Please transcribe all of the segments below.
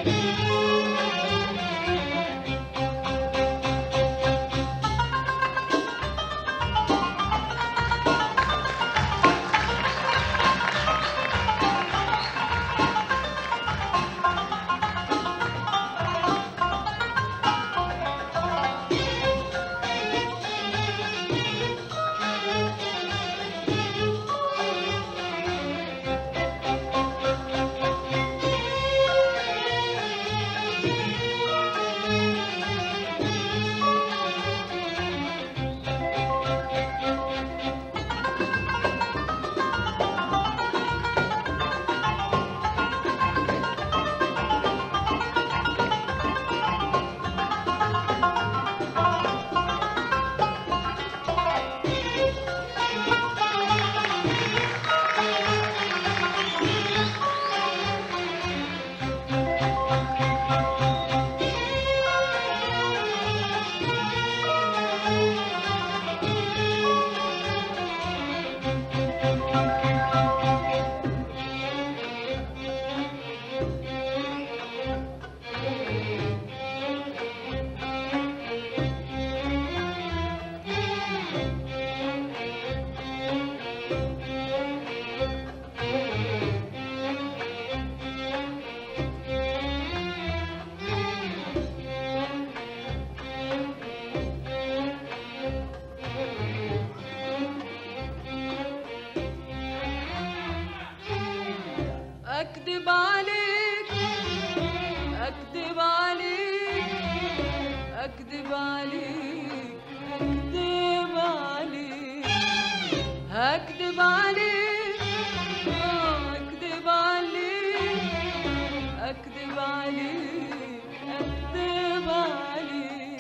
أكذب عليك أكذب عليك أكذب عليك أكذب عليك هكذب عليك آه، أكذب عليك أكذب عليك أكذب عليك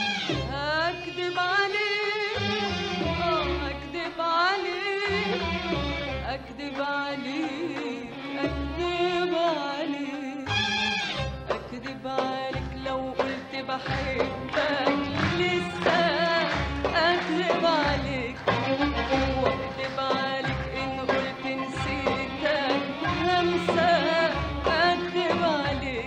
أكذب عليك آه، أكذب عليك أكذب عليك أكذب عليك أكذب عليك لو قلت بحبك لسه أكذب عليك وأكذب عليك إن قلت نسيتك همسة أكذب عليك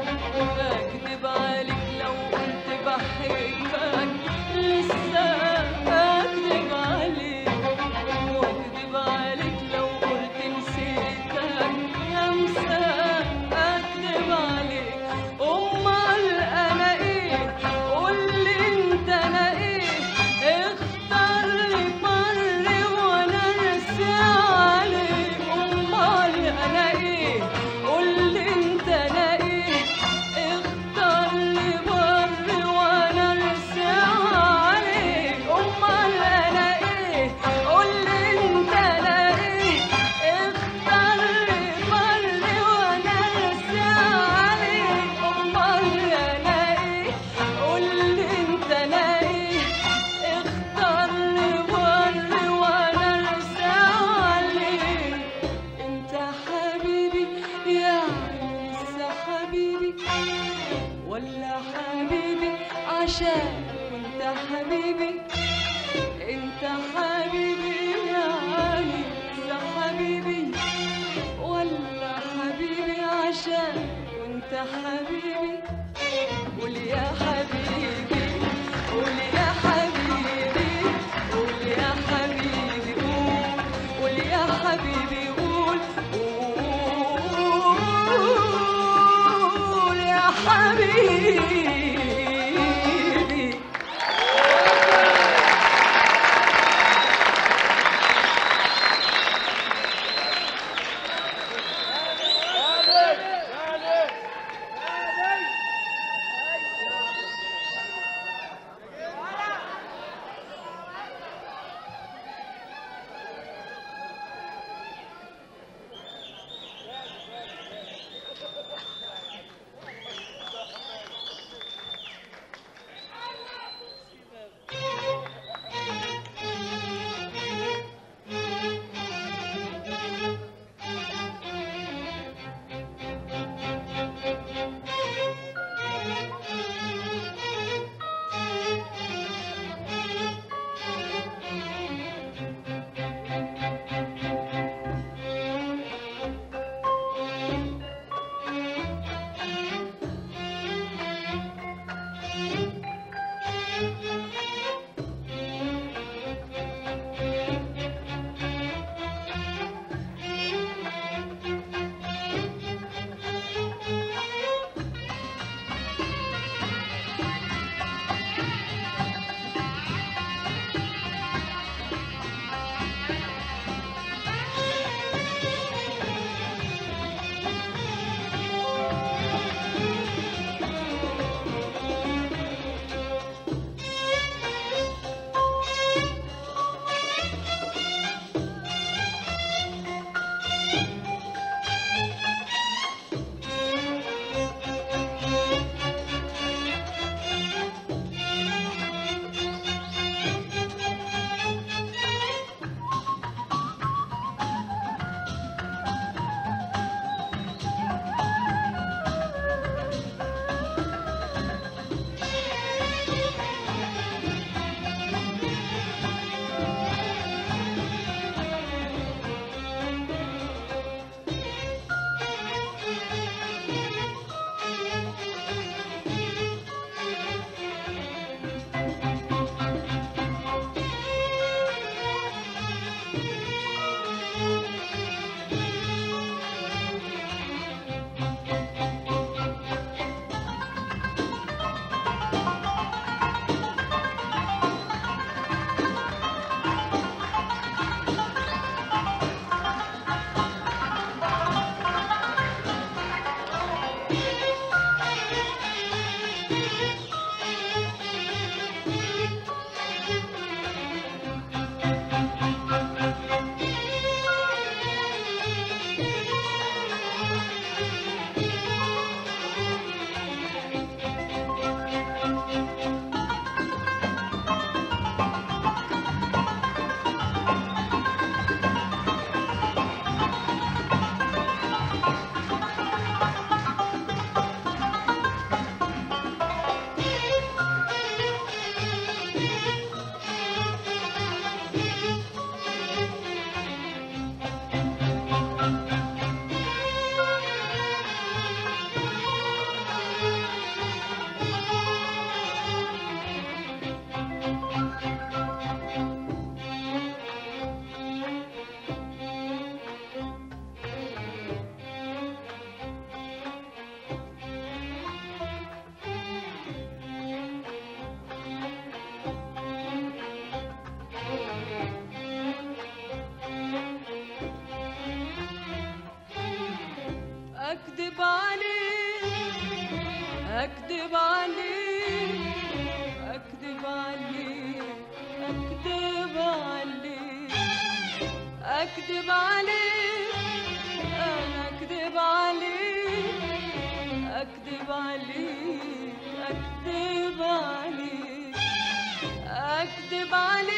أكذب عليك لو قلت بحبك لسه أكذب عليك واكذب عليك لو قلت نسيتك همسة اكذب عليك امال انا ايه قولي انت انا ايه اختار لي بر وانا ارسي عليك امال انا ايه قولي انت انا ايه اختار لي بر وانا ارسي عليك امال انا ايه قولي انت انا ايه اختار لي بر وانا ارسي عليك امال انا ايه قولي انت انا ايه اختار لي بر وانا ارسي عليك انت حبيبي يعني لسه حبيبي ولا حبيبي عشان كنت حبيبي انت حبيبي يعني لسه حبيبي ولا حبيبي عشان كنت حبيبي قول يا حبيبي قول يا حبيبي قول يا حبيبي قول قول يا حبيبي قول قول يا حبيبي أكذب عليك أكذب عليك أكذب عليك أكذب عليك أنا أكذب عليك أكذب عليك أكذب عليك أكذب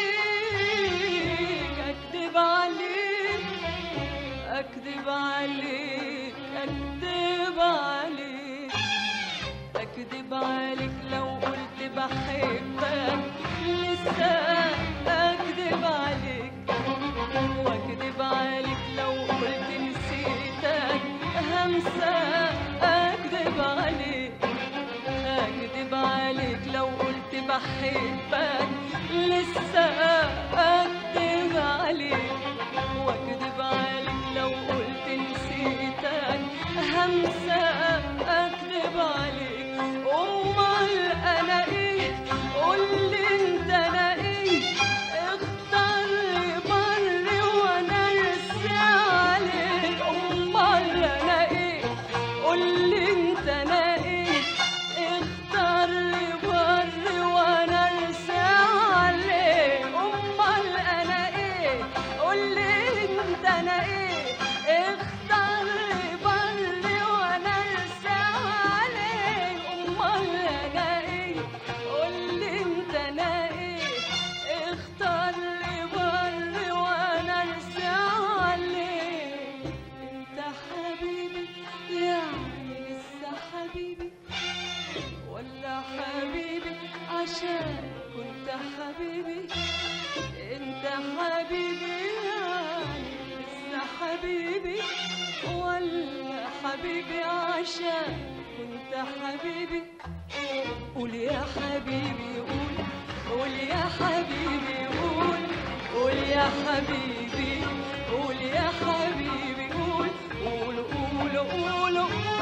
عليك أكذب عليك أكذب عليك أكذب عليك أكذب عليك لو قلت بحبك لسه أكذب عليك وأكذب عليك لو قلت نسيتك همسة أكذب عليك أكذب عليك لو قلت بحبك لسه أكذب عليك وأكذب عليك لو قلت نسيتك همسة أكذب عليك أمال أنا إيه قولي أنت أنا إيه اختار لي بر وأنا أرسي عليك أمال أنا إيه قولي أنت أنا إيه اختار لي بر وأنا أرسي عليك أمال أنا إيه قولي أنت أنا إيه اختار لي بر وأنا أرسي عليك أمال أنا إيه قولي أنت أنا إيه اختار لي بر وأنا أرسي عليك أنت حبيبي يعني لسه حبيبي ولا حبيبي عشان كنت حبيبي انت حبيبي يعني لسه حبيبي ولا حبيبي عشان كنت حبيبي قول يا حبيبي قول قول يا حبيبي قول قول يا حبيبي قول يا حبيبي قول قول قول قول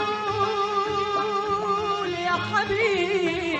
قول يا حبيبي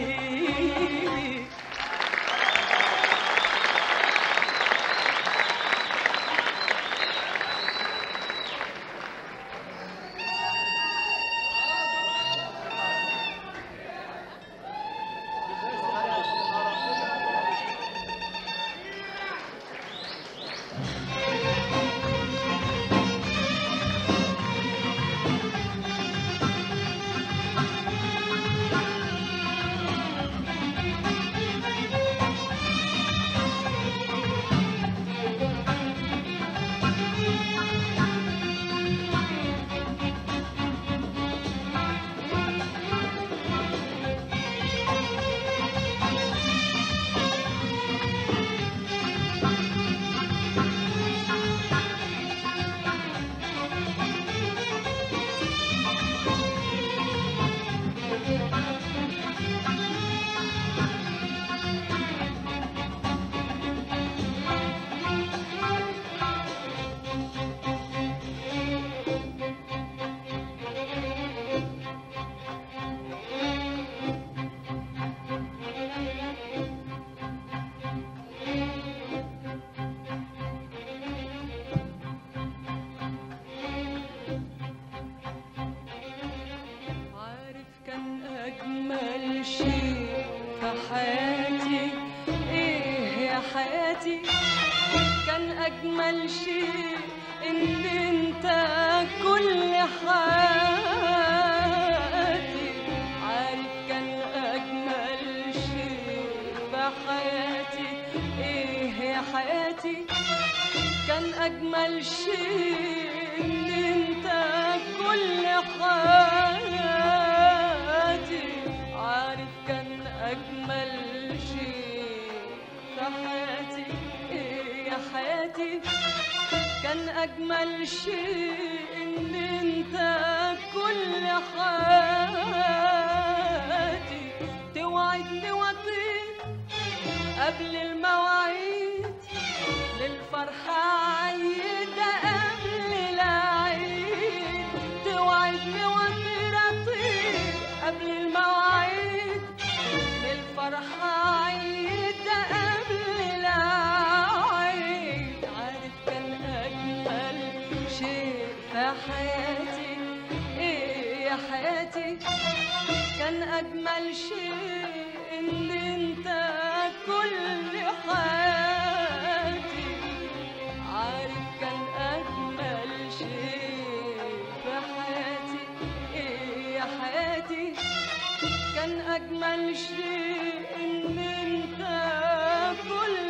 عارف كان أجمل شيء في حياتي إيه يا حياتي كان أجمل شيء إن أنت كل حياتي عارف كان أجمل شيء في حياتي إيه يا حياتي كان أجمل شيء إن أنت كل حياتي عارف كان أجمل شيء في حياتي إيه يا حياتي كان أجمل شيء إن أنت كل حياتي توعدني وطير قبل المواعيد للفرحة عيدة قبل العيد توعدني واطير اطير قبل المواعيد للفرحة عيدة قبل العيد عارف كان أجمل شيء في حياتي إيه يا حياتي كان أجمل شيء إن أنت كل حياتي عارف كان أجمل شيء في حياتي إيه يا حياتي كان أجمل شيء إن أنت كل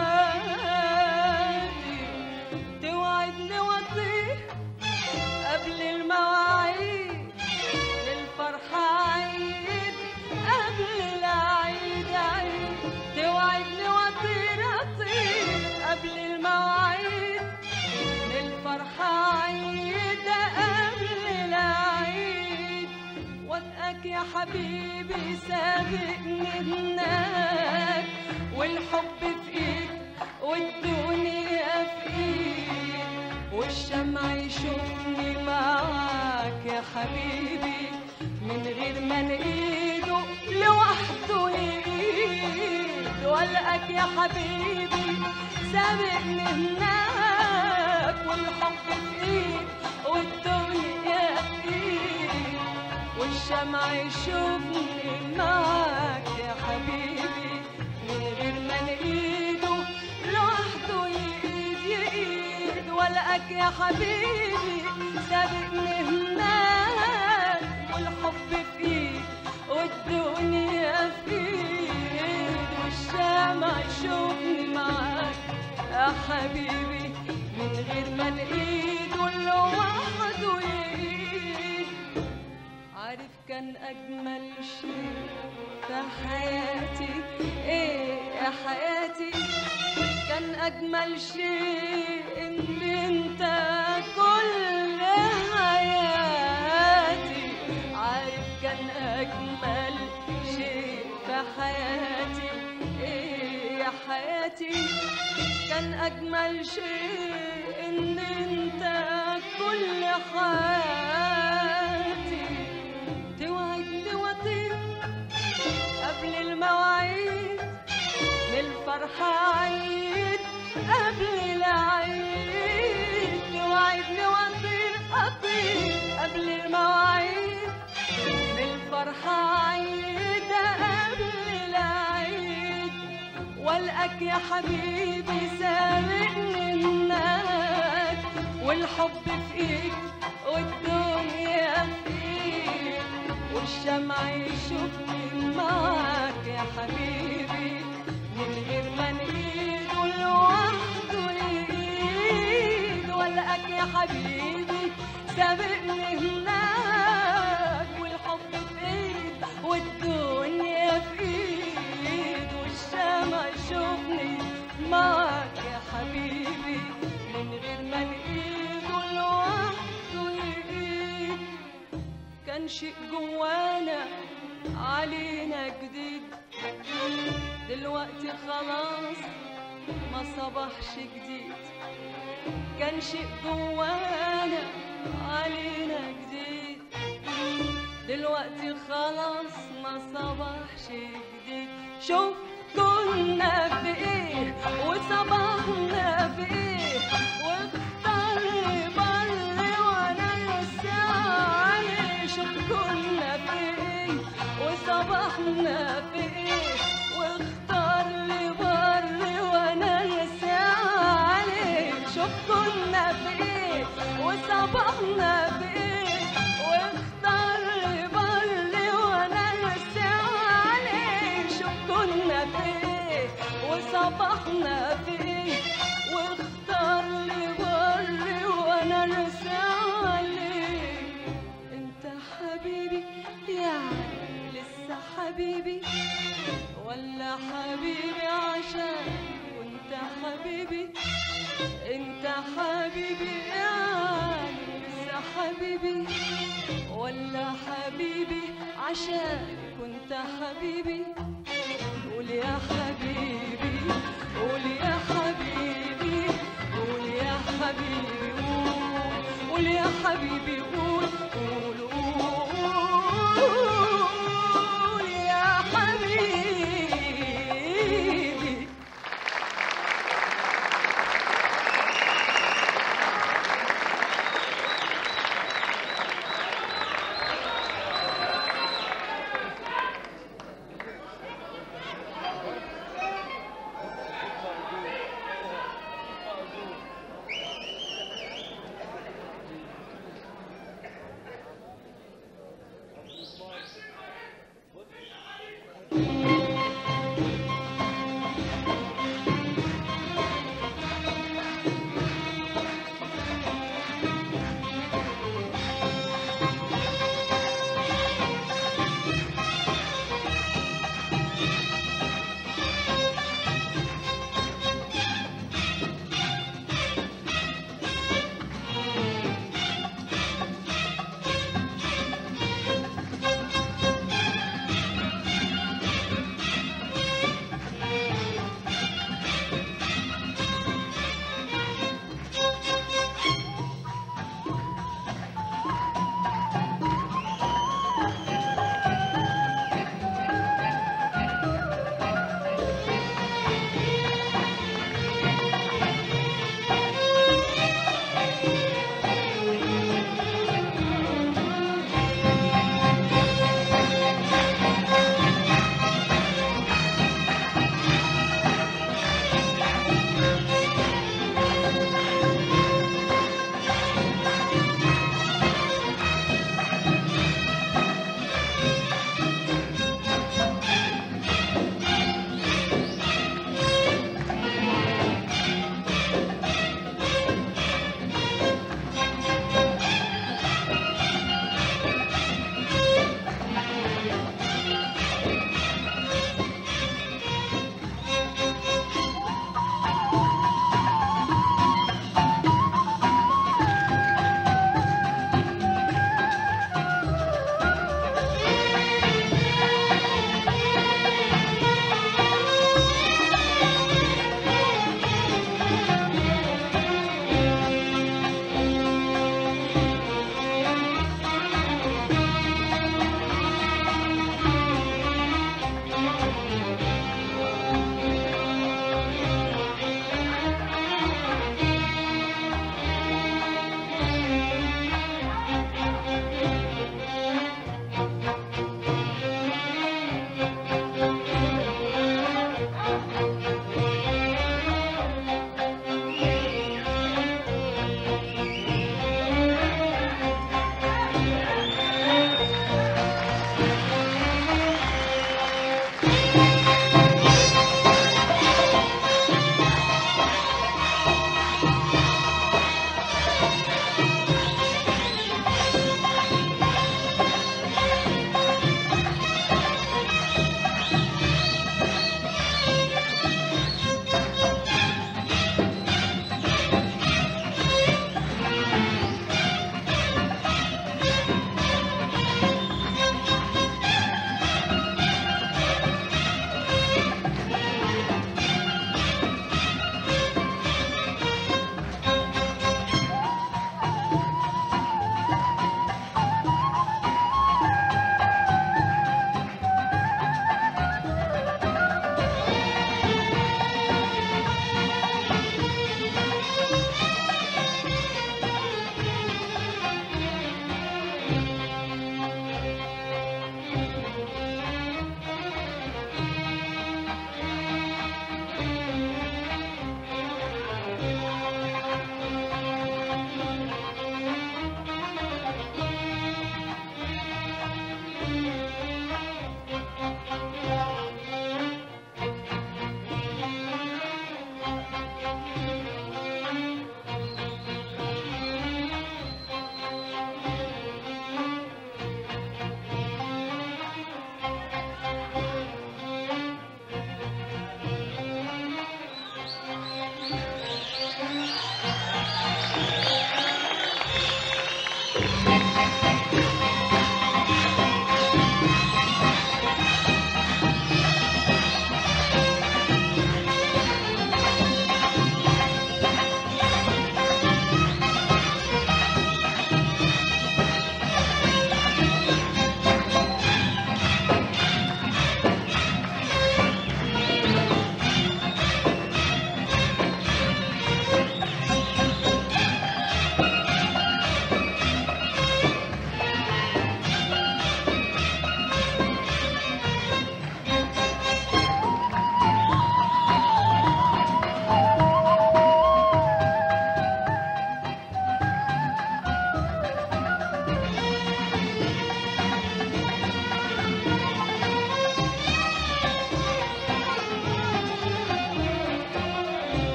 حياتي توعدني وأطير قبل المواعيد للفرحة عيد قبل العيد عيد توعدني وأطير أطير قبل المواعيد للفرحة عيد قبل العيد وفقك يا حبيبي سابقني هناك والحب في ايد والدنيا في ايد والشمع يشوفني معاك يا حبيبي من غير ما نقيده لوحده يقيد والقاك يا حبيبي سابقني هناك والحب في ايد والدنيا في ايد والشمع يشوفني معاك يا حبيبي من غير ما نقيده لوحده يقيد يقيد والقاك يا حبيبي سابقني هناك والحب في ايد والدنيا في ايد والشمع يشوفني معاك يا حبيبي من غير ما نقيده لوحده يقيد عارف كان أجمل شيء في حياتي إيه يا حياتي كان أجمل شيء إن أنت كل حياتي عارف كان أجمل شيء في حياتي إيه يا حياتي كان أجمل شيء إن أنت كل حياتي توعدني وأطير قبل المواعيد للفرحة عيد قبل العيد توعدني وأطير أطير قبل المواعيد للفرحة عيد قبل العيد والقاك يا حبيبي سابقني هناك والحب في ايد والدنيا في ايد والشمع يشوفني معاك يا حبيبي من غير ما نقيده لوحده يقيد والقاك يا حبيبي سابقني هناك والحب في ايد والدنيا في ايد والشمع يشوفني معاك يا حبيبي من غير ما نقيده لوحده يقيد كان شيء جوانا علينا جديد دلوقتي خلاص ما صبحش جديد كان شيء جوانا علينا جديد دلوقتي خلاص ما صبحش جديد شوف كنا في ايه وصبحنا في ايه واختار بر وانا لسه عليه شوف كنا في ايه وصبحنا في ايه واختار لي بر وانا لسه عليه شوف كنا في ايه وصبحنا في ايه واختار لي بر وانا لسه عليه شوف كنا في ايه وصبحنا في ايه واختار لي بر وانا لسه عليه انت حبيبي يعني لسه حبيبي ولا حبيبي عشان وانت حبيبي انت حبيبي يعني لسه حبيبي ولا حبيبي عشان كنت حبيبي قول يا حبيبي قول يا حبيبي قول يا حبيبي قول قول يا حبيبي قول قول قول يا حبيبي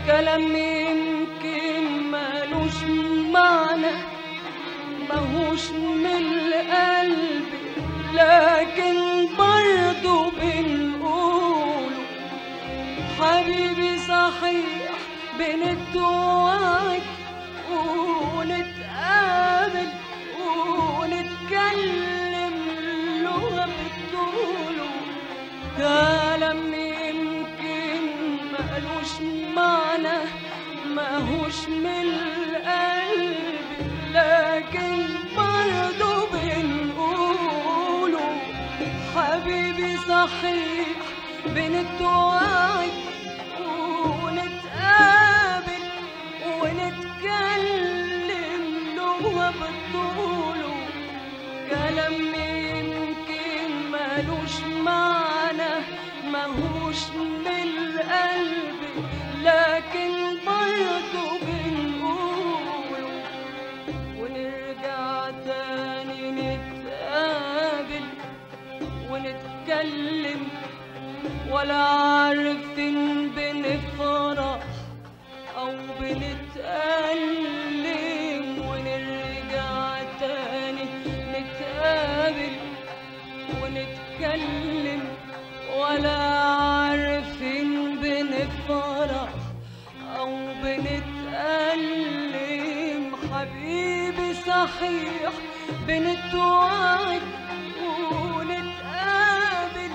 كلام يمكن مالوش معنى ماهوش من القلب لكن برضو بنقوله حبيبي صحيح بنتوعد ونتقابل ونتكلم لغة بتقوله كلام يمكن مالوش معنى ماهوش من القلب لكن برضو بنقوله حبيبي صحيح بنتوعد ونتقابل ونتكلم لغة بتقوله كلام يمكن مالوش معنى ماهوش من القلب لكن برضو بنقوله ونرجع تاني نتقابل ونتكلم ولا عارفين بنفرح أو بنتألم ونرجع تاني نتقابل ونتكلم ولا عارفين بنفرح أو بنتألم حبيبي صحيح بنتوعد ونتقابل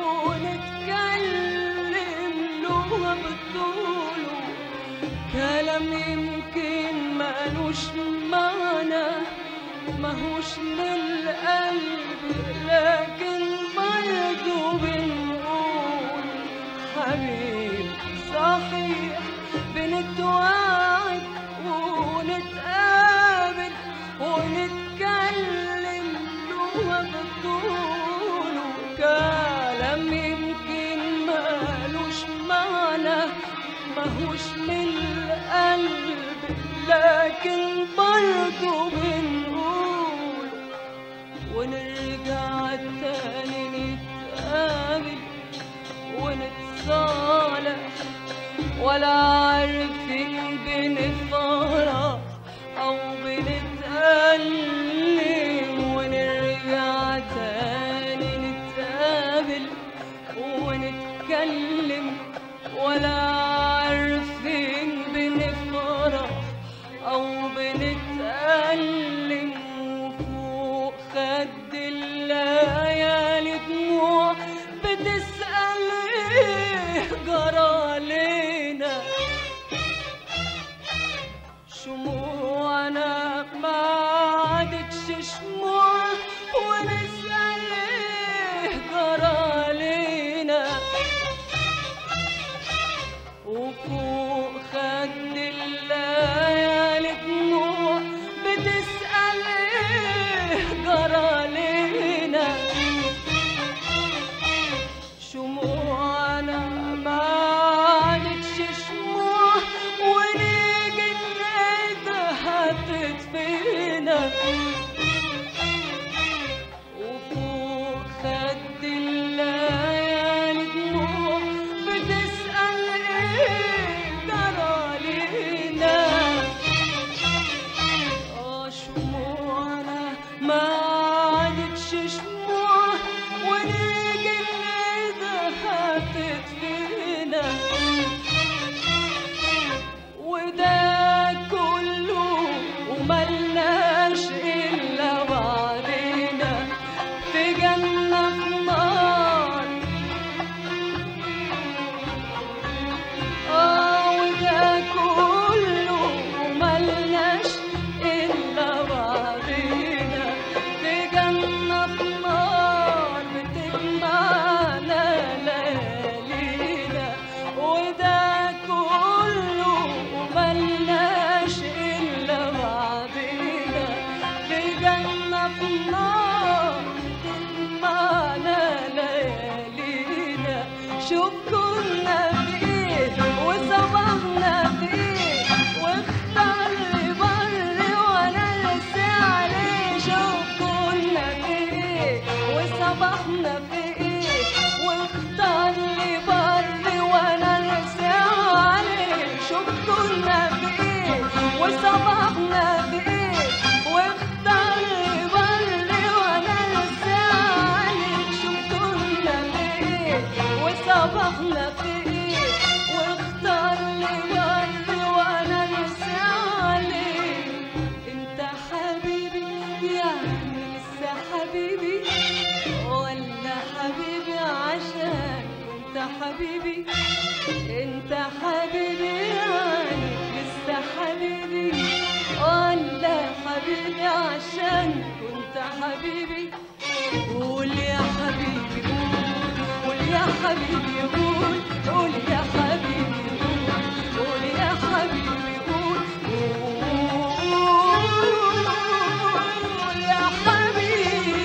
ونتكلم لغة بتقوله كلام يمكن مالوش معنى ماهوش من القلب لكن برضو بنقول حبيبي صحيح بنتوعد ونتقابل ونتكلم لغة بتقوله كلام يمكن مالوش معنى ماهوش من القلب لكن برضو بنقول ونرجع تاني نتقابل ونتصالح ولا عارفين بنفرح أو بنتألم ونرجع تاني نتقابل ونتكلم ولا عارفين بنفرح أو بنتألم وفوق خد الليالي دموع بتسأل إيه جرى لينا شموعنا ما عادتش شموع ونسأل إيه جرى لينا وفوق خد الليالي دموع بتسأل إيه جرى لينا شموعنا ما عادتش شموع ونيجي نلاقيها تدفينا وفوق خد الليالي دموع بتسأل ايه جرى لينا اه شموعنا ما عادتش شموع ونيجي نلاقيها تدفينا وده كله وملناش إلا بعدنا في جنة في نار آه وده كله وملناش إلا بعدنا في جنة في نار بتجمعنا ليالينا وده كله وملناش إلا بعدنا في جنة في نار بتجمعنا ليالينا شوف كنا في ايه وصبحنا في ايه واختار لي بر وانا لسه عليه شوف كنا في ايه وصبحنا في ايه واختار لي بر وانا لسه عليه شوف حبيبي انت حبيبي يعني لسه حبيبي ولا حبيبي عشان كنت حبيبي قول يا حبيبي قول قول يا حبيبي قول قول يا حبيبي قول قول يا حبيبي قول قول يا حبيبي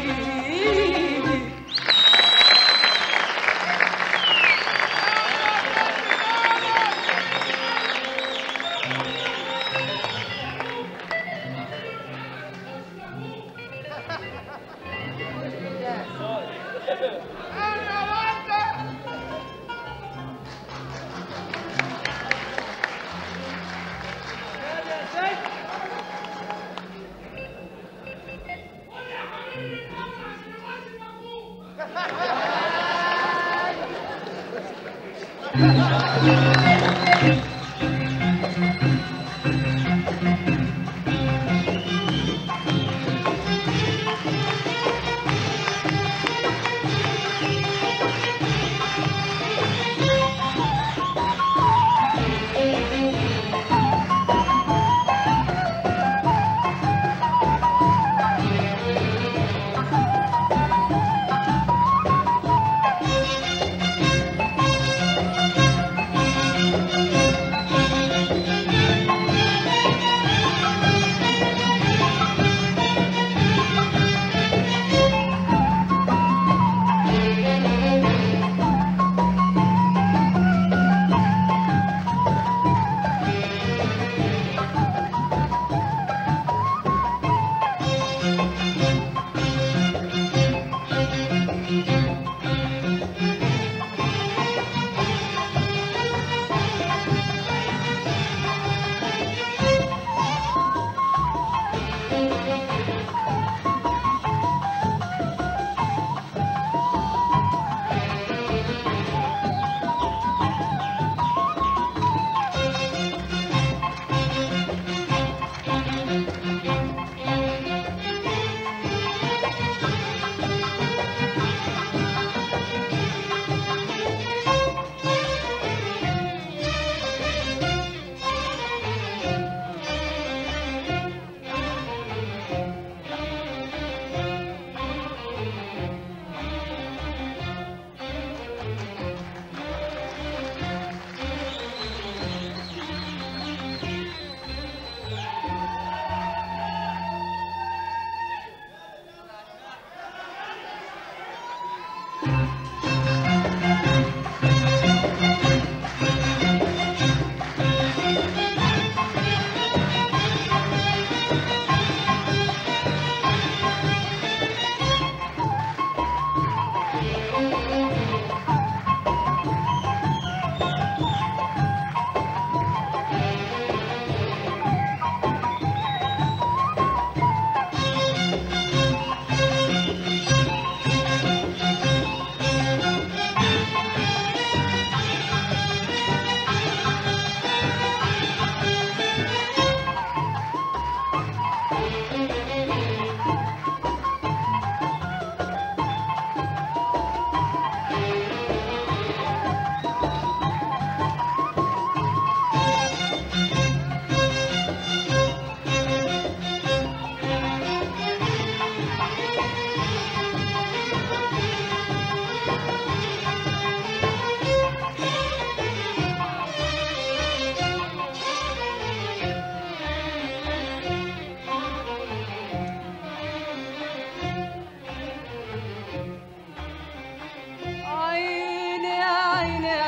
عيني يا عيني يا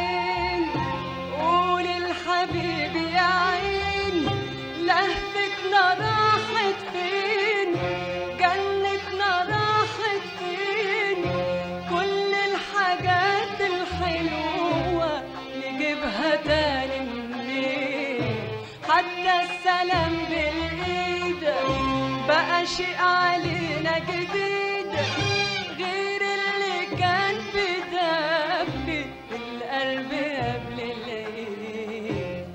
عين قول الحبيب يا عين لهفتنا راحت فين جنتنا راحت فين كل الحاجات الحلوة نجيبها تاني منين حتى السلام بالإيد بقى شيء علينا جديد غير اللي كان بدبي القلب قبل العيد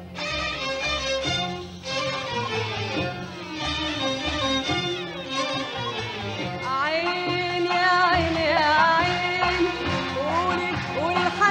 عين يا عين يا عين قولي قولي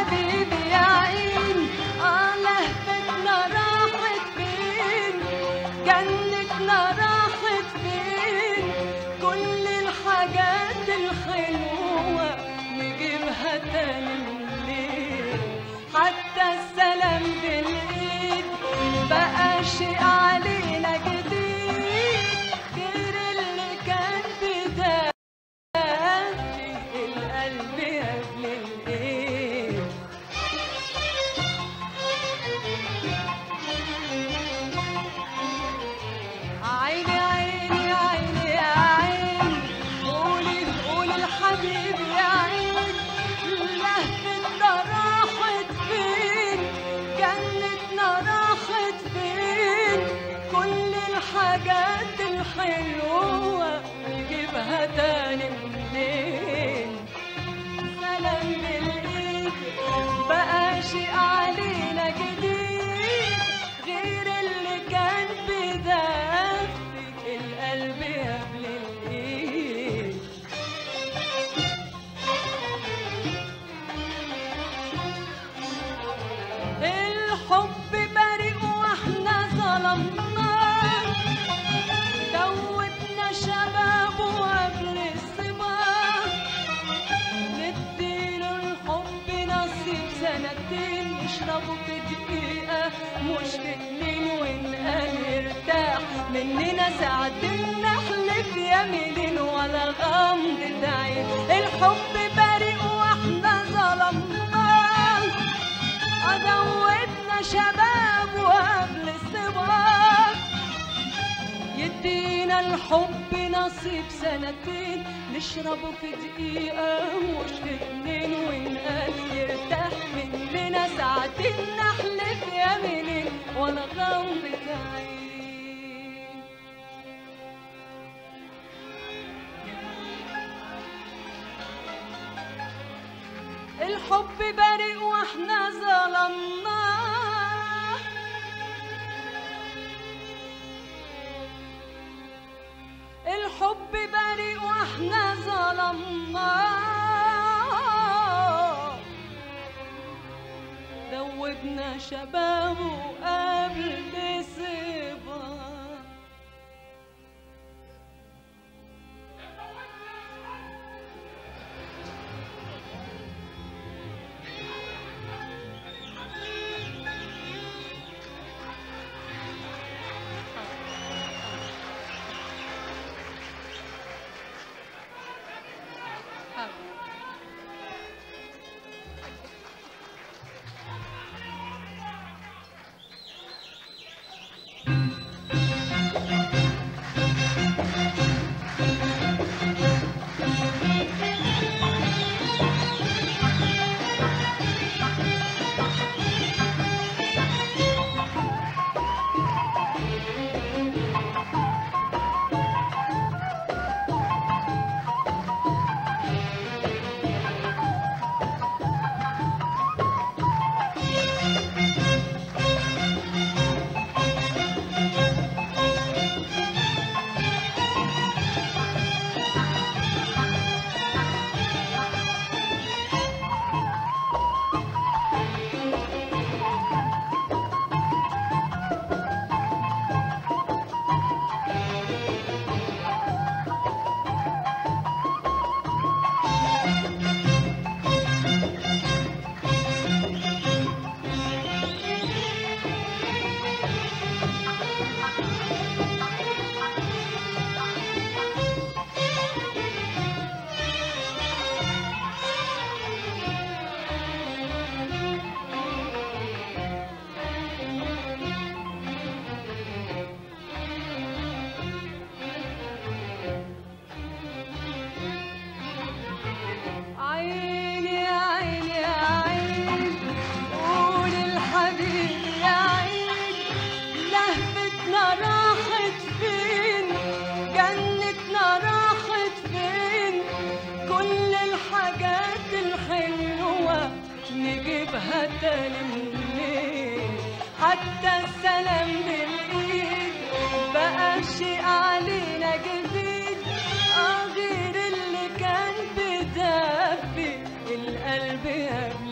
القلب قبل الايد الحب بريء واحنا ظلمناه دوتنا شبابه قبل الصبا نديله الحب نصيب سنتين نشربه في دقيقة مش في اتنين ونقال يرتاح مننا ساعتين نحلف يمينين ولا غمضة عين الحب بريء واحنا ظلمناه أدوتنا شباب وقبل الصبا يدينا الحب نصيب سنتين نشربه في دقيقة مش في اتنين ونقال يرتاح مننا ساعتين نحلف يمينين ولا غمضة عين الحب بريء واحنا ظلمناه الحب بريء واحنا ظلمناه دوبنا شبابه قبل صبا عيني يا عيني يا عيني قول الحبيب يا عيني لهفتنا راحت فين جنتنا راحت فين كل الحاجات الحلوة نجيبها تاني منين حتى السلام بالايد بقى شيء علينا جديد اه غير اللي كان بدفي القلب قبل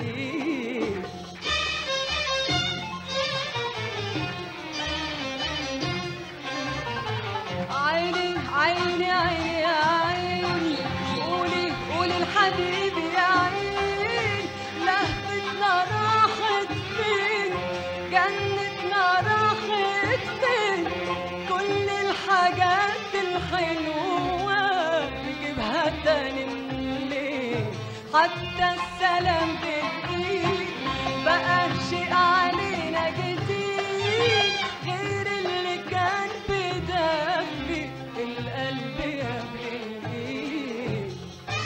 الايد عيني عيني عيني يا عيني قولي قولي الحبيب يا عيني لهفتنا راحت فين جنتنا راحت فين كل الحاجات الحلوة نجيبها تاني منين حتى السلام بالايد بقى شيء علينا جديد غير اللي كان بدفي القلب قبل الايد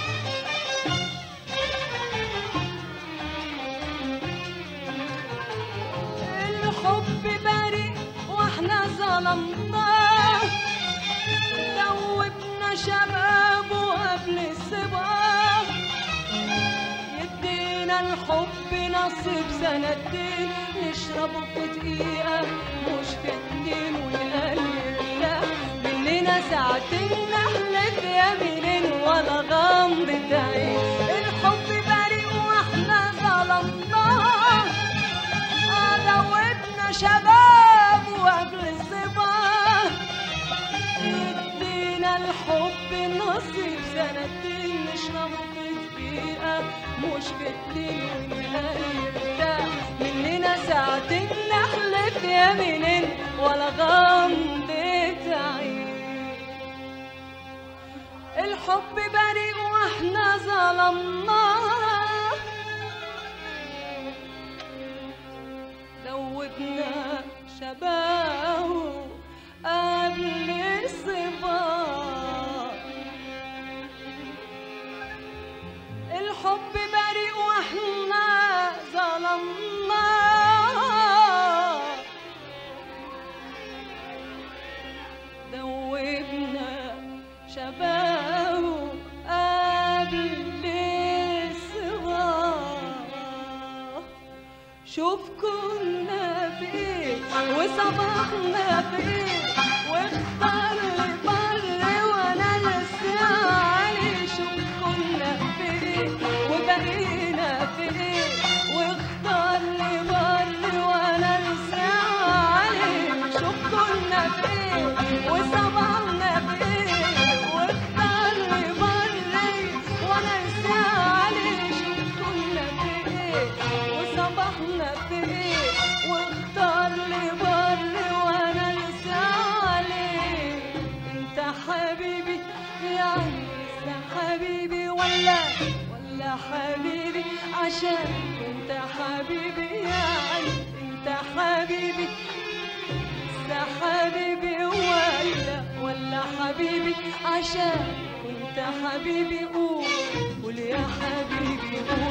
الحب بريء واحنا ظلمناه دوبنا شبابه قبل الصبا يدينا الحب نصيب سنتين نشربه في دقيقة مش في اتنين ونقال يرتاح مننا مننا ساعتين نحلف يمين ولا غمضة عين الحب بريء واحنا ظلمناه عدوتنا شباب وقبل الصباح يدينا الحب نصيب سنتين نشرب في دقيقة مش بالدين ونرتاح مننا ساعتين نحلف يمينين ولا غمضة عين الحب بريء واحنا ظلمناه ذوبنا شبابه قبل الصباح الحب بريء واحنا ظلمناه ذوبنا شبابه قبل الصباح شوف كنا فين وصباحنا فين واختار لي بر وانا لسه علي شوف كنا فين وبقينا فين واختار لي بر وانا لسه علي شوف كنا فين وصباحنا فين واختار لي بر وانا لسه علي شوف كنا فين وصباحنا فين واختار لي بر وانا لسه عليك انت حبيبي يعني لسه حبيبي ولا ولا حبيبي عشان انت حبيبي يعني انت حبيبي لسه حبيبي ولا ولا حبيبي عشان كنت حبيبي قول قول يا حبيبي قول